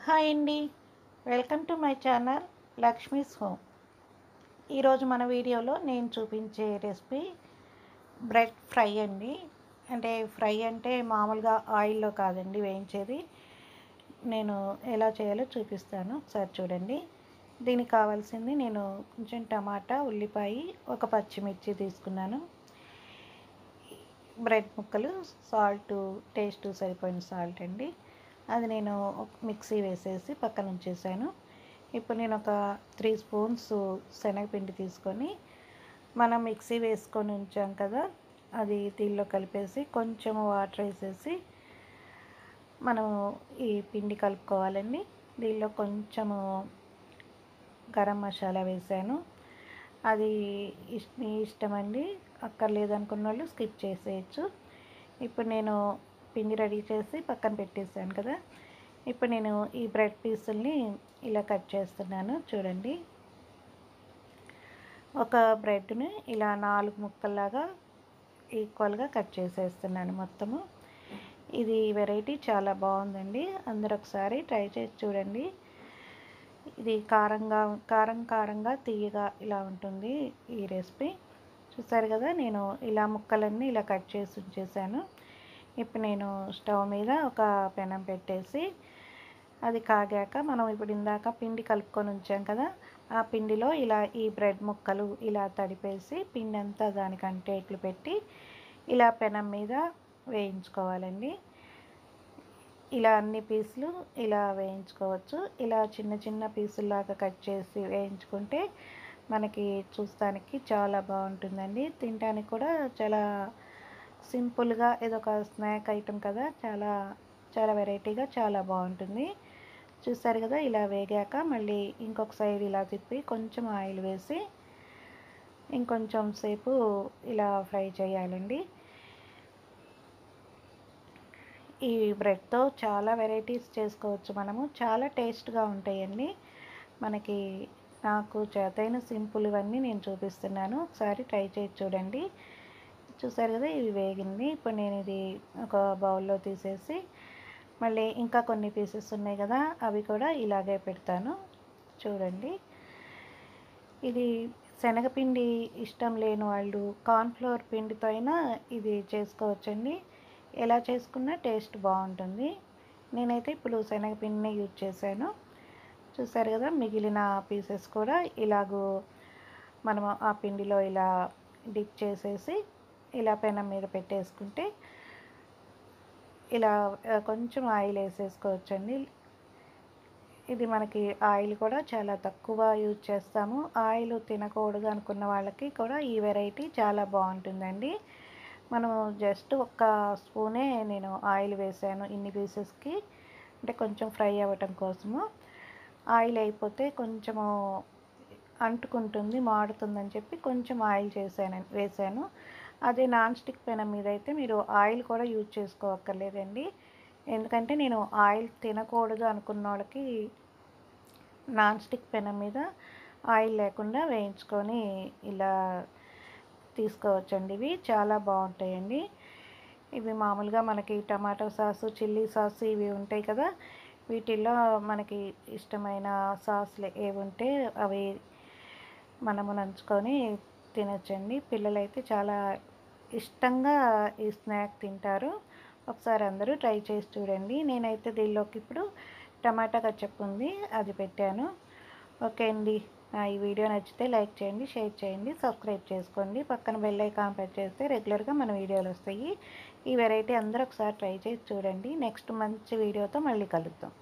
hi అండి welcome to my channel Lakshmi's home ఈరోజు మన వీడియోలో నేను చూపించే రెసిపీ బ్రెడ్ ఫ్రై అండి అంటే ఫ్రై అంటే మామూలుగా ఆయిల్లో కాదండి వేయించేది నేను ఎలా చేయాలో చూపిస్తాను ఒకసారి చూడండి దీనికి కావాల్సింది నేను కొంచెం టమాటా ఉల్లిపాయ ఒక పచ్చిమిర్చి తీసుకున్నాను బ్రెడ్ ముక్కలు సాల్ట్ టేస్ట్ సరిపోయిన సాల్ట్ అండి అది నేను మిక్సీ వేసేసి పక్కన ఉంచేసాను ఇప్పుడు నేను ఒక త్రీ స్పూన్స్ శనగపిండి తీసుకొని మనం మిక్సీ వేసుకొని ఉంచాం కదా అది దీనిలో కలిపేసి కొంచెం వాటర్ వేసేసి మనం ఈ పిండి కలుపుకోవాలండి దీనిలో కొంచెము గరం మసాలా వేసాను అది ఇష్- మీ ఇష్టం అండి అక్కర్లేదు అనుకున్న వాళ్ళు స్కిప్ చేసేయచ్చు ఇప్పుడు నేను పిండి రెడీ చేసి పక్కన పెట్టేసాను కదా ఇప్పుడు నేను ఈ బ్రెడ్ పీసుల్ని ఇలా కట్ చేస్తున్నాను చూడండి ఒక బ్రెడ్ని ఇలా నాలుగు ముక్కల్లాగా ఈక్వల్గా కట్ చేసేస్తున్నాను మొత్తము ఇది వెరైటీ చాలా బాగుందండి అందరూ ఒకసారి ట్రై చేసి చూడండి ఇది కారంగా కారం కారంగా తీయగా ఇలా ఉంటుంది ఈ రెసిపీ చూసారు కదా నేను ఇలా ముక్కలన్నీ ఇలా కట్ చేసి ఉంచేసాను ఇప్పుడు నేను స్టవ్ మీద ఒక పెనం పెట్టేసి అది కాగాక మనం ఇప్పుడు ఇందాక పిండి కలుపుకొని ఉంచాం కదా ఆ పిండిలో ఇలా ఈ బ్రెడ్ ముక్కలు ఇలా తడిపేసి పిండి అంతా దానికంటే ఇట్లు పెట్టి ఇలా పెనం మీద వేయించుకోవాలండి ఇలా అన్ని పీసులు ఇలా వేయించుకోవచ్చు ఇలా చిన్న చిన్న పీసుల్లాగా కట్ చేసి వేయించుకుంటే మనకి చూస్తానికి చాలా బాగుంటుందండి తినడానికి కూడా చాలా సింపుల్గా ఏదో ఒక స్నాక్ ఐటెం కదా చాలా చాలా వెరైటీగా చాలా బాగుంటుంది చూసారు కదా ఇలా వేగాక మళ్ళీ ఇంకొక సైడ్ ఇలా తిప్పి కొంచెం ఆయిల్ వేసి ఇంకొంచెం సేపు ఇలా ఫ్రై చేయాలండి ఈ బ్రెడ్తో చాలా వెరైటీస్ చేసుకోవచ్చు మనము చాలా టేస్ట్గా ఉంటాయండి మనకి నాకు చేతైన సింపుల్ ఇవన్నీ నేను చూపిస్తున్నాను ఒకసారి ట్రై చేసి చూడండి చూసారు కదా ఇవి వేగింది ఇప్పుడు నేను ఇది ఒక బౌల్లో తీసేసి మళ్ళీ ఇంకా కొన్ని పీసెస్ ఉన్నాయి కదా అవి కూడా ఇలాగే పెడతాను చూడండి ఇది శనగపిండి ఇష్టం లేని వాళ్ళు కార్న్ఫ్లోర్ పిండితో అయినా ఇది చేసుకోవచ్చండి ఎలా చేసుకున్నా టేస్ట్ బాగుంటుంది నేనైతే ఇప్పుడు శనగపిండిని యూజ్ చేశాను చూసారు కదా మిగిలిన పీసెస్ కూడా ఇలాగూ మనము ఆ పిండిలో ఇలా డిప్ చేసేసి ఇలా పెనం మీద పెట్టేసుకుంటే ఇలా ఆ, కొంచెం ఆయిల్ వేసేసుకోవచ్చండి ఇది మనకి ఆయిల్ కూడా చాలా తక్కువ యూజ్ చేస్తాము ఆయిల్ తినకూడదు అనుకున్న వాళ్ళకి కూడా ఈ వెరైటీ చాలా బాగుంటుందండి మనం జస్ట్ ఒక్క స్పూనే నేను ఆయిల్ వేసాను ఇన్ని పీసెస్కి అంటే కొంచెం ఫ్రై అవ్వటం కోసము ఆయిల్ అయిపోతే కొంచెము అంటుకుంటుంది మాడుతుందని చెప్పి కొంచెం ఆయిల్ చేశాను వేసాను అదే నాన్ స్టిక్ పెనం మీద అయితే మీరు ఆయిల్ కూడా యూజ్ చేసుకోవక్కర్లేదండి ఎందుకంటే నేను ఆయిల్ తినకూడదు అనుకున్న వాళ్ళకి నాన్ స్టిక్ పెనం మీద ఆయిల్ లేకుండా వేయించుకొని ఇలా తీసుకోవచ్చండి ఇవి చాలా బాగుంటాయండి ఇవి మామూలుగా మనకి టమాటో సాసు చిల్లీ సాస్ ఇవి ఉంటాయి కదా వీటిల్లో మనకి ఇష్టమైన సాస్లు ఏవి ఉంటే అవి మనము నంచుకొని తినచ్చండి పిల్లలైతే చాలా ఇష్టంగా ఈ స్నాక్ తింటారు ఒకసారి అందరూ ట్రై చేసి చూడండి నేనైతే దీనిలోకి ఇప్పుడు టమాటా కచ్చప్ ఉంది అది పెట్టాను ఓకే అండి నా ఈ వీడియో నచ్చితే లైక్ చేయండి షేర్ చేయండి సబ్స్క్రైబ్ చేసుకోండి పక్కన బెల్ ఐకాన్ ప్రెస్ చేస్తే రెగ్యులర్గా మన వీడియోలు వస్తాయి ఈ వెరైటీ అందరూ ఒకసారి ట్రై చేసి చూడండి నెక్స్ట్ మంచి వీడియోతో మళ్ళీ కలుద్దాం